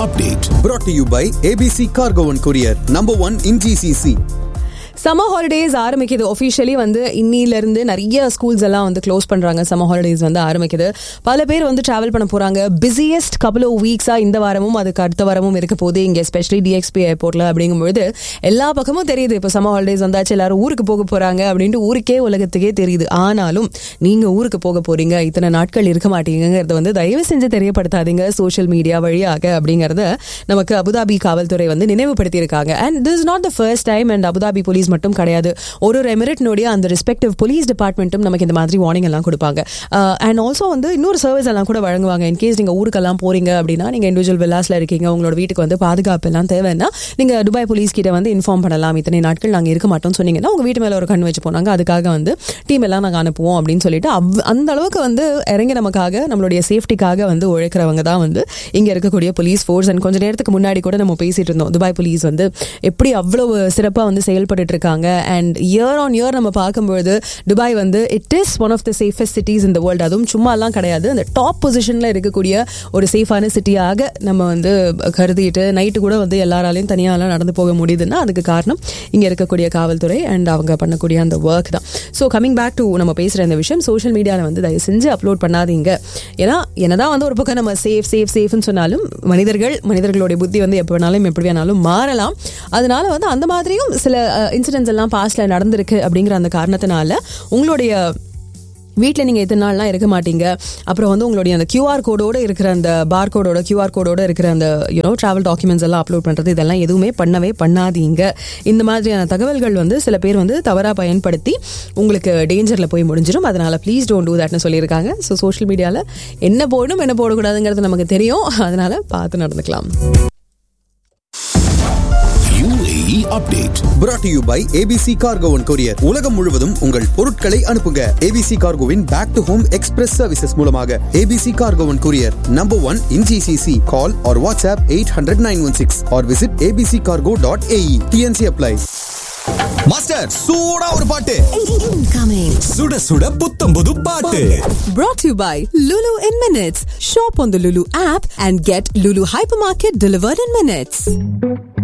update. Brought to you by ABC Cargo and Courier, number one in GCC. Summer holidays ஆரம்பிக்குது officially வந்து இன்னிலிருந்து நிறைய schools எல்லாம் வந்து க்ளோஸ் பண்றாங்க சம்மர் ஹாலிடேஸ் வந்து ஆரம்பிக்குது பல பேர் வந்து டிராவல் பண்ண போறாங்க பிஸியஸ்ட் கபல் ஆஃப் வீக்ஸா இந்த வாரமும் அதுக்கு அடுத்த வாரமும் இருக்க போகுது இங்க எஸ்பெஷலி டிஎக்ஸ்பி ஏர்போர்ட்ல அப்படிங்கும்பொழுது எல்லா பக்கமும் தெரியுது இப்போ சம்மர் ஹாலிடேஸ் வந்தாச்சு எல்லாரும் ஊருக்கு போக போறாங்க அப்படின்ட்டு ஊருக்கே உலகத்துக்கே தெரியுது ஆனாலும் நீங்க ஊருக்கு போக போறீங்க இத்தனை நாட்கள் இருக்க மாட்டீங்கிறத வந்து தயவு செஞ்சு தெரியப்படுத்தாதீங்க சோஷியல் மீடியா வழியாக அப்படிங்கறத நமக்கு அபுதாபி காவல்துறை வந்து நினைவுபடுத்தி இருக்காங்க and this is not the first time and Abu Dhabi police மட்டும் கிடையாது ஒரு ஒரு எமிரேட்னுடைய அந்த ரெஸ்பெக்டிவ் போலீஸ் டிபார்ட்மெண்ட்டும் நமக்கு இந்த மாதிரி வார்னிங் எல்லாம் கொடுப்பாங்க அண்ட் ஆல்சோ வந்து இன்னொரு சர்வீஸ் எல்லாம் கூட வழங்குவாங்க இன்கேஸ் நீங்க ஊருக்கெல்லாம் போறீங்க அப்படின்னா நீங்க இண்டிவிஜுவல் வில்லாஸ்ல இருக்கீங்க உங்களோட வீட்டுக்கு வந்து பாதுகாப்பு எல்லாம் தேவைன்னா நீங்க துபாய் போலீஸ் கிட்ட வந்து இன்ஃபார்ம் பண்ணலாம் இத்தனை நாட்கள் நாங்க இருக்க மாட்டோம்னு சொன்னீங்கன்னா உங்க வீட்டு மேல ஒரு கண் வச்சு போனாங்க அதுக்காக வந்து டீம் எல்லாம் நாங்க அனுப்புவோம் அப்படின்னு சொல்லிட்டு அவ்- அந்த அளவுக்கு வந்து இறங்கி நமக்காக நம்மளுடைய சேஃப்டிக்காக வந்து உழைக்கிறவங்க தான் வந்து இங்க இருக்கக்கூடிய போலீஸ் ஃபோர்ஸ் அண்ட் கொஞ்ச நேரத்துக்கு முன்னாடி கூட நம்ம பேசிட்டு இருந்தோம் துபாய் போலீஸ் வந்து எப்படி அவ்வளவு சிறப்பா வந்து செயல்பட்டு இருக்காங்க அண்ட் இயர் ஆன் இயர் நம்ம பார்க்கும்பொழுது துபாய் வந்து it is one of the safest cities இந்த வேர்ல்டு அதுவும் சும்மாலாம் கிடையாது அந்த டாப் பொசிஷன்ல இருக்கக்கூடிய ஒரு சேஃபான சிட்டியாக நம்ம வந்து கருதிட்டு நைட்டு கூட வந்து எல்லாராலையும் தனியாலாம் நடந்து போக முடியுதுன்னா அதுக்கு காரணம் இங்க இருக்கக்கூடிய காவல்துறை அண்ட் அவங்க பண்ணக்கூடிய அந்த ஒர்க் தான் ஸோ கமிங் பேக் டு நம்ம பேசுற இந்த விஷயம் சோஷியல் மீடியாவில் வந்து தயவு செஞ்சு அப்லோட் பண்ணாதீங்க ஏன்னா என்னதான் வந்து ஒரு பக்கம் நம்ம சேஃப் சேஃப் சேஃப்னு சொன்னாலும் மனிதர்கள் மனிதர்களுடைய புத்தி வந்து எப்போ வேணாலும் எப்படி வேணாலும் மாறலாம் அதனால வந்து அந்த மாதிரியும் சில இன்சிடென்ட்ஸ் எல்லாம் பாஸ்ட்ல நடந்திருக்கு அப்படிங்கிற அந்த காரணத்தினால உங்களுடைய வீட்டில் நீங்கள் எத்தனை நாள்லாம் இருக்க மாட்டீங்க அப்புறம் வந்து உங்களுடைய அந்த கியூஆர் கோடோட இருக்கிற அந்த பார் கோடோட கியூஆர் கோடோட இருக்கிற அந்த யூனோ ட்ராவல் டாக்குமெண்ட்ஸ் எல்லாம் அப்லோட் பண்ணுறது இதெல்லாம் எதுவுமே பண்ணவே பண்ணாதீங்க இந்த மாதிரியான தகவல்கள் வந்து சில பேர் வந்து தவறாக பயன்படுத்தி உங்களுக்கு டேஞ்சரில் போய் முடிஞ்சிடும் அதனால ப்ளீஸ் டோன்ட் டூ தட்னு சொல்லியிருக்காங்க ஸோ சோஷியல் மீடியாவில் என்ன போடணும் என்ன போடக்கூடாதுங்கிறது நமக்கு தெரியும் அதனால பார்த்து நடந்துக்கலாம் UAE update. Brought to you by ABC Cargo and Courier. உலகம் முழுவதும் உங்கள் பொருட்களை அனுப்புங்க ABC Cargoவின் back to home express services மூலமாக ABC Cargo and Courier, number one in GCC. Call or WhatsApp 800-916 or visit abccargo.ae. TNC apply. Master சூடா ஒரு பாட்டு Incoming. சுட சுட புத்தம் புது பாட்டு Brought to you by Lulu in Minutes. Shop on the Lulu app and get Lulu Hypermarket delivered in minutes.